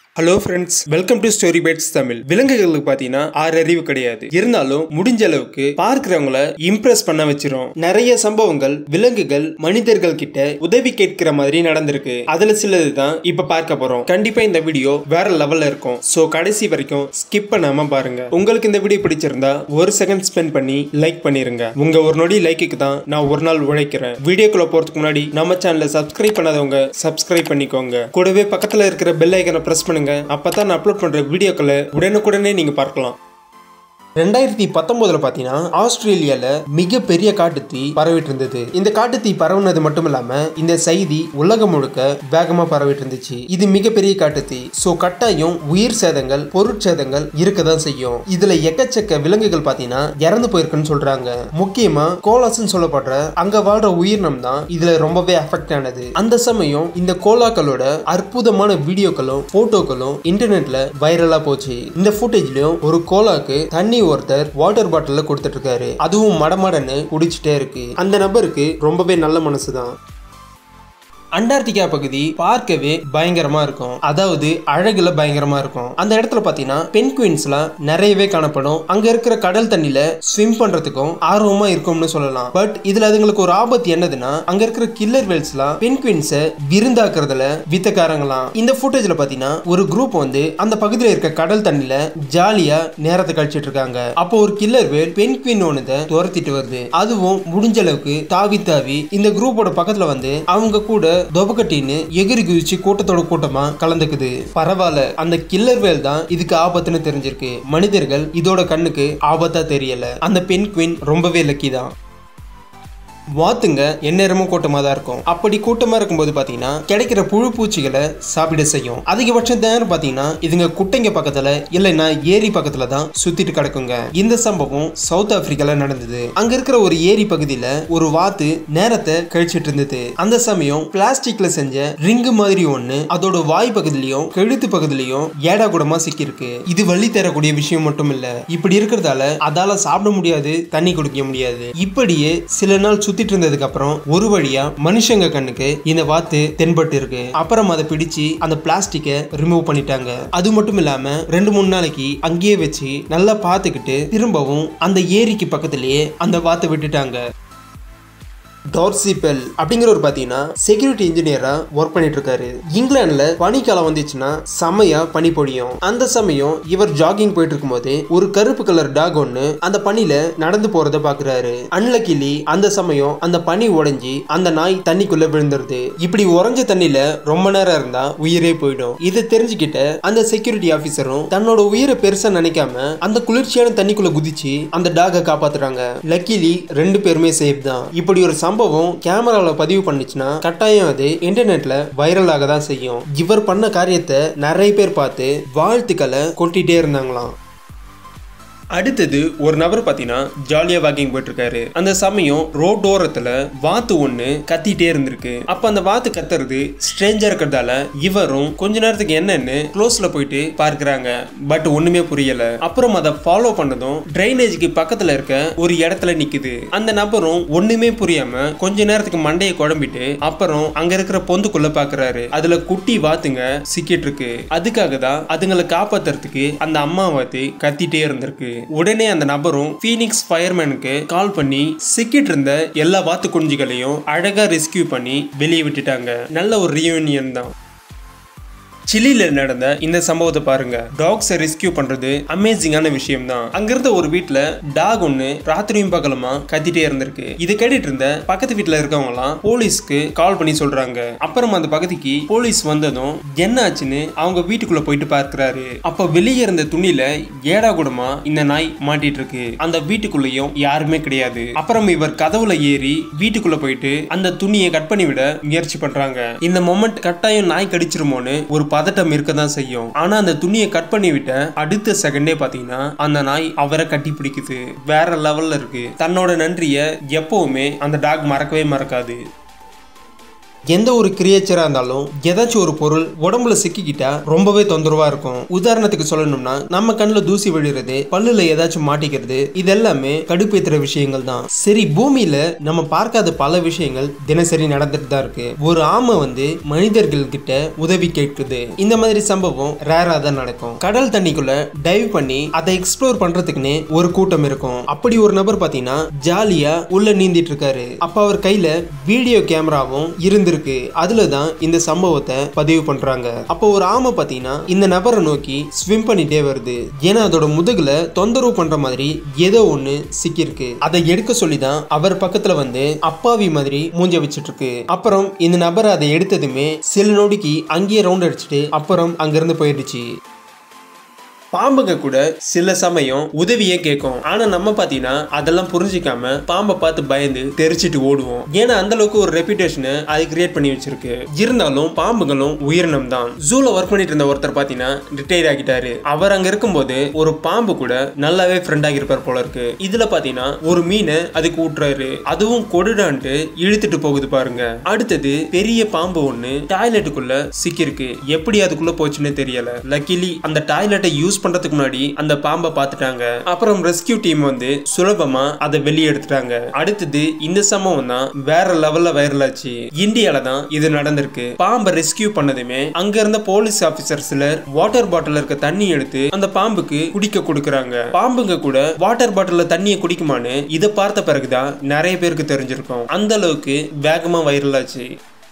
hello friends welcome to story bytes Tamil விலங்குகளுக்கு பார்த்தீங்கன்னா ஆறு அறிவு கிடையாது இருந்தாலும் முடிஞ்ச அளவுக்கு பார்க்கிறவங்கள இம்ப்ரெஸ் பண்ண வச்சிரும் நிறைய சம்பவங்கள் விலங்குகள் மனிதர்கள் கிட்ட உதவி கேட்கிற மாதிரி நடந்திருக்கு அதுல சிலது தான் இப்ப பார்க்க போறோம் கண்டிப்பா இந்த வீடியோ வேற லெவல்ல இருக்கும் சோ கடைசி வரைக்கும் ஸ்கிப் பண்ணாம பாருங்க உங்களுக்கு இந்த வீடியோ பிடிச்சிருந்தா ஒரு செகண்ட் ஸ்பெண்ட் பண்ணி லைக் பண்ணிருங்க உங்க ஒரு நொடி லைக்குக்கு தான் நான் ஒரு நாள் உழைக்கிறேன் வீடியோக்குள்ள போறதுக்கு முன்னாடி நம்ம சேனலை சப்ஸ்கிரைப் பண்ணாதவங்க சப்ஸ்கிரைப் பண்ணிக்கோங்க கூடவே பக்கத்துல இருக்கிற பெல் ஐக்கனை பிரஸ் பண்ணுங்க அப்பதான் நான் அப்லோட் பண்ற வீடியோக்களை உடனுக்குடனே நீங்க பார்க்கலாம் ரெண்டாயிரத்தி பத்தொன்பதுல பாத்தீங்கன்னா ஆஸ்திரேலியால மிகப்பெரிய காட்டுத்தீ பரவிட்டு இருந்தது இந்த காட்டுத்தீ பரவுனது மட்டும் இல்லாம இந்த செய்தி உலகம் முழுக்க வேகமா பரவிட்டு இருந்துச்சு இது மிகப்பெரிய காட்டுத்தீ சோ கட்டாயம் உயிர் சேதங்கள் பொருட்சேதங்கள் இருக்கதான் செய்யும் இதுல எக்கச்சக்க விலங்குகள் பாத்தீங்கன்னா இறந்து போயிருக்குன்னு சொல்றாங்க முக்கியமா கோலாஸ்ன்னு சொல்லப்படுற அங்க வாழ்ற உயிரினம் தான் இதுல ரொம்பவே அஃபெக்ட் ஆனது அந்த சமயம் இந்த கோலாக்களோட அற்புதமான வீடியோக்களும் போட்டோக்களும் இன்டர்நெட்ல வைரலா போச்சு இந்த ஃபுட்டேஜ்லயும் ஒரு கோலாக்கு தண்ணி ஒருத்தர் வாட்டர் பாட்டில கொடுத்துட்டு இருக்காரு அதுவும் மடமடன்னு குடிச்சிட்டே இருக்கு அந்த நபருக்கு ரொம்பவே நல்ல மனசுதான் அண்டார்டிகா பகுதி பார்க்கவே பயங்கரமா இருக்கும் அதாவது அழகுல பயங்கரமா இருக்கும் அந்த இடத்துல பாத்தீங்கன்னா பென்குயின்ஸ்லாம் நிறையவே காணப்படும் அங்க இருக்கிற கடல் தண்ணில ஸ்விம் பண்றதுக்கும் ஆர்வமா இருக்கும்னு சொல்லலாம் பட் இதுல அதுங்களுக்கு ஒரு ஆபத்து என்னதுன்னா அங்க இருக்கிற கில்லர் வெல்ஸ்லாம் பென்குயின்ஸை விருந்தாக்குறதுல வித்தக்காரங்களாம் இந்த ஃபுட்டேஜ்ல பாத்தீங்கன்னா ஒரு குரூப் வந்து அந்த பகுதியில் இருக்க கடல் தண்ணில ஜாலியா நேரத்தை கழிச்சிட்டு இருக்காங்க அப்போ ஒரு கில்லர் வேல் பென்குயின் ஒண்ணுத துரத்திட்டு வருது அதுவும் முடிஞ்ச அளவுக்கு தாவி தாவி இந்த குரூப்போட பக்கத்துல வந்து அவங்க கூட தொபக்கட்டின்னு எகிரி குதிச்சு கூட்டத்தோட கூட்டமா கலந்துக்குது பரவாயில்ல அந்த கில்லர் வேல் தான் இதுக்கு ஆபத்துன்னு தெரிஞ்சிருக்கு மனிதர்கள் இதோட கண்ணுக்கு ஆபத்தா தெரியல அந்த பெண் குயின் ரொம்பவே லக்கி தான் வாத்துங்க எந்நேரமும் கூட்டமாக தான் இருக்கும் அப்படி கூட்டமாக இருக்கும்போது பார்த்தீங்கன்னா கிடைக்கிற புழு பூச்சிகளை சாப்பிட செய்யும் அதிகபட்சம் நேரம் பார்த்தீங்கன்னா இதுங்க குட்டைங்க பக்கத்தில் இல்லைன்னா ஏரி பக்கத்தில் தான் சுத்திட்டு கிடக்குங்க இந்த சம்பவம் சவுத் ஆப்பிரிக்கால நடந்தது அங்க இருக்கிற ஒரு ஏரி பகுதியில் ஒரு வாத்து நேரத்தை கழிச்சிட்டு இருந்தது அந்த சமயம் பிளாஸ்டிக்ல செஞ்ச ரிங்கு மாதிரி ஒன்று அதோட வாய் பகுதியிலையும் கழுத்து பகுதியிலையும் ஏடா கூடமா சிக்கியிருக்கு இது வழி தரக்கூடிய விஷயம் மட்டும் இல்ல இப்படி இருக்கிறதால அதால சாப்பிட முடியாது தண்ணி குடிக்க முடியாது இப்படியே சில நாள் சுத்தி சுத்திட்டு இருந்ததுக்கு அப்புறம் ஒரு வழியா மனுஷங்க கண்ணுக்கு இந்த வாத்து தென்பட்டு இருக்கு அப்புறம் அதை பிடிச்சு அந்த பிளாஸ்டிக்கை ரிமூவ் பண்ணிட்டாங்க அது மட்டும் இல்லாம ரெண்டு மூணு நாளைக்கு அங்கேயே வச்சு நல்லா பார்த்துக்கிட்டு திரும்பவும் அந்த ஏரிக்கு பக்கத்திலேயே அந்த வாத்தை விட்டுட்டாங்க டார்சிபெல் அப்படிங்கிறவர் பார்த்தீங்கன்னா செக்யூரிட்டி இன்ஜினியரா ஒர்க் பண்ணிட்டு இருக்காரு இங்கிலாந்துல பனிக்காலம் வந்துச்சுன்னா செமையா பனி பொழியும் அந்த சமயம் இவர் ஜாகிங் போயிட்டு இருக்கும்போது ஒரு கருப்பு கலர் டாக் ஒன்று அந்த பனியில நடந்து போறத பாக்குறாரு அன்லக்கிலி அந்த சமயம் அந்த பனி உடைஞ்சி அந்த நாய் தண்ணிக்குள்ள விழுந்துருது இப்படி உறைஞ்ச தண்ணியில ரொம்ப நேரம் இருந்தா உயிரே போயிடும் இதை தெரிஞ்சுக்கிட்ட அந்த செக்யூரிட்டி ஆபீசரும் தன்னோட உயிரை பெருசா நினைக்காம அந்த குளிர்ச்சியான தண்ணிக்குள்ள குதிச்சு அந்த டாகை காப்பாத்துறாங்க லக்கிலி ரெண்டு பேருமே சேஃப் தான் இப்படி ஒரு சம்பவம் கேமராவில் பதிவு பண்ணுச்சுன்னா கட்டாயம் அது இன்டர்நெட்ல வைரலாக தான் செய்யும் இவர் பண்ண காரியத்தை நிறைய பேர் பார்த்து வாழ்த்துக்களை கொட்டிட்டே இருந்தாங்களாம் அடுத்தது ஒரு நபர் பார்த்தீங்கன்னா ஜாலியாக வாக்கிங் போயிட்டு இருக்காரு அந்த சமயம் ரோட் ஓரத்தில் வாத்து ஒன்று கத்திட்டே இருந்திருக்கு அப்போ அந்த வாத்து கத்துறது ஸ்ட்ரேஞ்சா இருக்கிறதால இவரும் கொஞ்ச நேரத்துக்கு என்னன்னு க்ளோஸ்ல போயிட்டு பார்க்குறாங்க பட் ஒண்ணுமே புரியல அப்புறம் அதை ஃபாலோ பண்ணதும் ட்ரைனேஜுக்கு பக்கத்தில் இருக்க ஒரு இடத்துல நிக்குது அந்த நபரும் ஒண்ணுமே புரியாம கொஞ்ச நேரத்துக்கு மண்டையை குழம்பிட்டு அப்புறம் அங்க இருக்கிற பொந்துக்குள்ள பாக்குறாரு அதுல குட்டி வாத்துங்க சிக்கிட்டு இருக்கு அதுக்காக தான் அதுங்களை காப்பாத்துறதுக்கு அந்த அம்மா வாத்து கத்திட்டே இருந்திருக்கு உடனே அந்த நபரும் ஃபீனிக்ஸ் ஃபயர்மேனுக்கு கால் பண்ணி சிக்கிட்டு இருந்த எல்லா வாத்து குஞ்சுகளையும் அழகா ரெஸ்கியூ பண்ணி வெளியே விட்டுட்டாங்க நல்ல ஒரு ரியூனியன் தான் சிலியில நடந்த இந்த சம்பவத்தை பாருங்க டாக்ஸை ரெஸ்கியூ பண்றது அமேசிங்கான விஷயம் தான் அங்கிருந்த ஒரு வீட்டுல டாக் ஒண்ணு ராத்திரியும் பகலமா கத்திட்டே இருந்திருக்கு இது கேட்டுட்டு இருந்த பக்கத்து வீட்டுல இருக்கவங்க எல்லாம் போலீஸ்க்கு கால் பண்ணி சொல்றாங்க அப்புறம் அந்த பகுதிக்கு போலீஸ் வந்ததும் என்ன ஆச்சுன்னு அவங்க வீட்டுக்குள்ள போயிட்டு பார்க்கிறாரு அப்ப வெளியே இருந்த துணியில ஏடா கூடமா இந்த நாய் மாட்டிட்டு இருக்கு அந்த வீட்டுக்குள்ளேயும் யாருமே கிடையாது அப்புறம் இவர் கதவுல ஏறி வீட்டுக்குள்ள போயிட்டு அந்த துணியை கட் பண்ணி விட முயற்சி பண்றாங்க இந்த மொமெண்ட் கட்டாயம் நாய் கடிச்சிருமோன்னு ஒரு பதட்டம் இருக்க தான் செய்யும் ஆனா அந்த துணியை கட் பண்ணி விட்ட அடுத்த செகண்டே பாத்தீங்கன்னா அந்த நாய் அவரை கட்டி பிடிக்குது வேற லெவல்ல இருக்கு தன்னோட நன்றிய எப்பவுமே அந்த டாக் மறக்கவே மறக்காது எந்த ஒரு கிரியேச்சரா இருந்தாலும் ஏதாச்சும் ஒரு பொருள் உடம்புல சிக்கிக்கிட்டா ரொம்பவே தொந்தரவா இருக்கும் உதாரணத்துக்கு சொல்லணும்னா நம்ம கண்ணுல தூசி விழுறது பல்லுல ஏதாச்சும் மாட்டிக்கிறது இது எல்லாமே கடுப்பேத்துற விஷயங்கள் தான் சரி பூமியில நம்ம பார்க்காத பல விஷயங்கள் தினசரி நடந்துட்டு தான் இருக்கு ஒரு ஆமை வந்து மனிதர்கள் கிட்ட உதவி கேட்குது இந்த மாதிரி சம்பவம் ரேரா தான் நடக்கும் கடல் தண்ணிக்குள்ள டைவ் பண்ணி அதை எக்ஸ்ப்ளோர் பண்றதுக்குன்னு ஒரு கூட்டம் இருக்கும் அப்படி ஒரு நபர் பாத்தீங்கன்னா ஜாலியா உள்ள நீந்திட்டு இருக்காரு அப்ப அவர் கையில வீடியோ கேமராவும் இருந்திருக்கு அதுல தான் இந்த சம்பவத்தை பதிவு பண்றாங்க அப்போ ஒரு ஆமை பாத்தீங்கன்னா இந்த நபரை நோக்கி ஸ்விம் பண்ணிட்டே வருது ஏன்னா அதோட முதுகுல தொந்தரவு பண்ற மாதிரி ஏதோ ஒண்ணு சிக்கிருக்கு அதை எடுக்க சொல்லி தான் அவர் பக்கத்துல வந்து அப்பாவி மாதிரி மூஞ்ச வச்சிட்டு இருக்கு அப்புறம் இந்த நபர் அதை எடுத்ததுமே சில நொடிக்கு அங்கேயே ரவுண்ட் அடிச்சுட்டு அப்புறம் அங்கிருந்து போயிடுச்சு பாம்புங்க கூட சில சமயம் உதவியே கேட்கும் ஆனா நம்ம பாத்தீங்கன்னா அதெல்லாம் புரிஞ்சிக்காம பாம்பை பார்த்து பயந்து தெரிச்சிட்டு ஓடுவோம் ஏன்னா அந்த அளவுக்கு ஒரு ரெப்புடேஷனை அது கிரியேட் பண்ணி வச்சிருக்கு இருந்தாலும் பாம்புகளும் உயிரினம் தான் ஜூல ஒர்க் பண்ணிட்டு இருந்த ஒருத்தர் பாத்தீங்கன்னா ரிட்டையர் ஆகிட்டாரு அவர் அங்க இருக்கும்போது ஒரு பாம்பு கூட நல்லாவே ஃப்ரெண்ட் ஆகியிருப்பார் போல இருக்கு இதுல பாத்தீங்கன்னா ஒரு மீனை அதுக்கு ஊட்டுறாரு அதுவும் கொடுடான்ட்டு இழுத்துட்டு போகுது பாருங்க அடுத்தது பெரிய பாம்பு ஒண்ணு டாய்லெட்டுக்குள்ள சிக்கிருக்கு எப்படி அதுக்குள்ள போச்சுன்னு தெரியல லக்கிலி அந்த டாய்லெட்டை யூஸ் பண்றதுக்கு முன்னாடி அந்த பாம்பை பார்த்துட்டாங்க அப்புறம் ரெஸ்கியூ டீம் வந்து சுலபமா அதை வெளியே எடுத்துட்டாங்க அடுத்தது இந்த சம்பவம் தான் வேற லெவல்ல வைரல் ஆச்சு இந்தியால தான் இது நடந்திருக்கு பாம்பை ரெஸ்கியூ பண்ணதுமே அங்க இருந்த போலீஸ் ஆபீசர் சிலர் வாட்டர் பாட்டில் இருக்க தண்ணி எடுத்து அந்த பாம்புக்கு குடிக்க கொடுக்கறாங்க பாம்புங்க கூட வாட்டர் பாட்டில்ல தண்ணியை குடிக்குமான்னு இதை பார்த்த பிறகுதான் நிறைய பேருக்கு தெரிஞ்சிருக்கும் அந்த அளவுக்கு வேகமா வைரல் ஆச்சு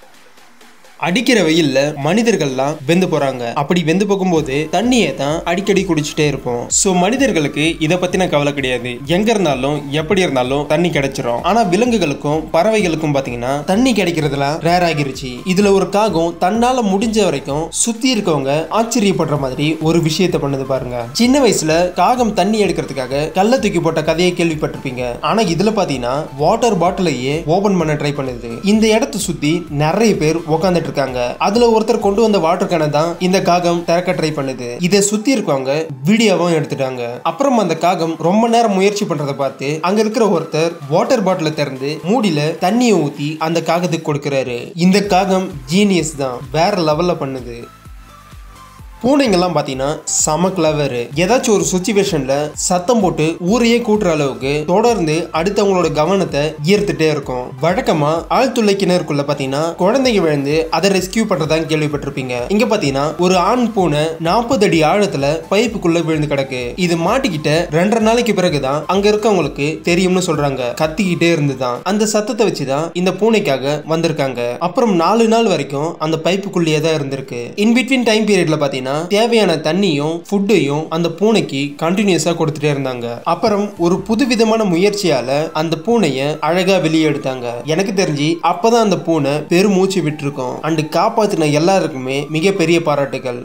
அடிக்கிற வெயில்ல மனிதர்கள்லாம் வெந்து போறாங்க அப்படி வெந்து போகும்போது தண்ணியை தான் அடிக்கடி குடிச்சிட்டே இருப்போம் சோ மனிதர்களுக்கு இத பத்தின கவலை கிடையாது எங்க இருந்தாலும் எப்படி இருந்தாலும் தண்ணி கிடைச்சிரும் ஆனா விலங்குகளுக்கும் பறவைகளுக்கும் பாத்தீங்கன்னா தண்ணி கிடைக்கிறதுலாம் ரேர் ஆகிருச்சு இதுல ஒரு காகம் தன்னால முடிஞ்ச வரைக்கும் சுத்தி இருக்கவங்க ஆச்சரியப்படுற மாதிரி ஒரு விஷயத்த பண்ணுது பாருங்க சின்ன வயசுல காகம் தண்ணி எடுக்கிறதுக்காக கல்ல தூக்கி போட்ட கதையை கேள்விப்பட்டிருப்பீங்க ஆனா இதுல பாத்தீங்கன்னா வாட்டர் பாட்டிலையே ஓபன் பண்ண ட்ரை பண்ணுது இந்த இடத்தை சுத்தி நிறைய பேர் உட்காந்துட்டு இருக்காங்க அதுல ஒருத்தர் கொண்டு வந்த வாட்டர் கேனை தான் இந்த காகம் திறக்க ட்ரை பண்ணுது இதை சுத்தி இருக்கவங்க வீடியோவும் எடுத்துட்டாங்க அப்புறம் அந்த காகம் ரொம்ப நேரம் முயற்சி பண்றதை பார்த்து அங்க இருக்கிற ஒருத்தர் வாட்டர் பாட்டில திறந்து மூடியில தண்ணியை ஊத்தி அந்த காகத்துக்கு கொடுக்கறாரு இந்த காகம் ஜீனியஸ் தான் வேற லெவல்ல பண்ணுது பூனைங்கெல்லாம் பார்த்தீங்கன்னா செம கிளவர் ஏதாச்சும் ஒரு சுச்சுவேஷன்ல சத்தம் போட்டு ஊரையே கூட்டுற அளவுக்கு தொடர்ந்து அடுத்தவங்களோட கவனத்தை ஈர்த்துட்டே இருக்கும் வழக்கமா ஆழ்துளை கிணறுக்குள்ள பார்த்தீங்கன்னா குழந்தைங்க விழுந்து அதை ரெஸ்கியூ பண்றதா கேள்விப்பட்டிருப்பீங்க இங்க பார்த்தீங்கன்னா ஒரு ஆண் பூனை நாற்பது அடி ஆழத்துல பைப்புக்குள்ள விழுந்து கிடக்கு இது மாட்டிக்கிட்ட ரெண்டரை நாளைக்கு பிறகுதான் அங்க இருக்கவங்களுக்கு தெரியும்னு சொல்றாங்க கத்திக்கிட்டே இருந்துதான் அந்த சத்தத்தை வச்சுதான் இந்த பூனைக்காக வந்திருக்காங்க அப்புறம் நாலு நாள் வரைக்கும் அந்த பைப்புக்குள்ளேயே தான் இருந்திருக்கு இன் பிட்வீன் டைம் பீரியட்ல பாத்தீங்கன்னா தேவையான தண்ணியும் ஃபுட்டையும் அந்த பூனைக்கு கண்டினியூஸா கொடுத்துட்டே இருந்தாங்க அப்புறம் ஒரு புதுவிதமான முயற்சியால அந்த பூனைய அழகா வெளியே எடுத்தாங்க எனக்கு தெரிஞ்சு அப்பதான் அந்த பூனை பெருமூச்சு விட்டுருக்கும் அண்ட் காப்பாத்தின எல்லாருக்குமே மிகப்பெரிய பாராட்டுகள்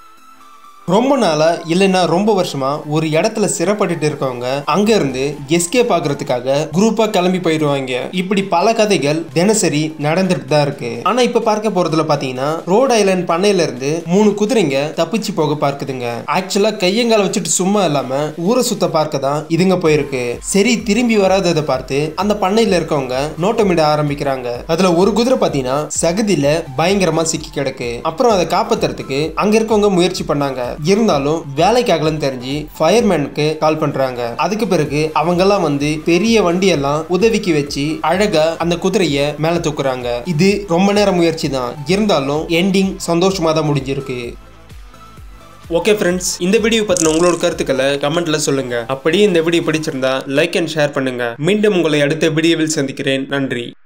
ரொம்ப நாளா இல்லைன்னா ரொம்ப வருஷமா ஒரு இடத்துல சிறப்பட்டுட்டு இருக்கவங்க அங்க இருந்து எஸ்கேப் ஆகுறதுக்காக குரூப்பா கிளம்பி போயிடுவாங்க இப்படி பல கதைகள் தினசரி நடந்துட்டு தான் இருக்கு ஆனா இப்ப பார்க்க போறதுல பாத்தீங்கன்னா ரோட் ஐலண்ட் பண்ணையில இருந்து மூணு குதிரைங்க தப்பிச்சு போக பார்க்குதுங்க ஆக்சுவலா கையங்கால வச்சுட்டு சும்மா இல்லாம ஊரை சுத்த பார்க்க தான் இதுங்க போயிருக்கு சரி திரும்பி வராததை பார்த்து அந்த பண்ணையில இருக்கவங்க நோட்டமிட ஆரம்பிக்கிறாங்க அதுல ஒரு குதிரை பாத்தீங்கன்னா சகதியில பயங்கரமா சிக்கி கிடக்கு அப்புறம் அதை காப்பாத்துறதுக்கு அங்க இருக்கவங்க முயற்சி பண்ணாங்க இருந்தாலும் வேலைக்காகலன்னு தெரிஞ்சு ஃபயர்மேனுக்கு கால் பண்றாங்க அதுக்கு பிறகு அவங்கெல்லாம் வந்து பெரிய வண்டியெல்லாம் உதவிக்கு வச்சு அழகா அந்த குதிரைய மேல தூக்குறாங்க இது ரொம்ப நேரம் முயற்சி தான் இருந்தாலும் எண்டிங் சந்தோஷமா தான் முடிஞ்சிருக்கு ஓகே ஃப்ரெண்ட்ஸ் இந்த வீடியோ பத்தின உங்களோட கருத்துக்களை கமெண்ட்ல சொல்லுங்க அப்படியே இந்த வீடியோ பிடிச்சிருந்தா லைக் அண்ட் ஷேர் பண்ணுங்க மீண்டும் உங்களை அடுத்த வீடியோவில் சந்திக்கிறேன் நன்றி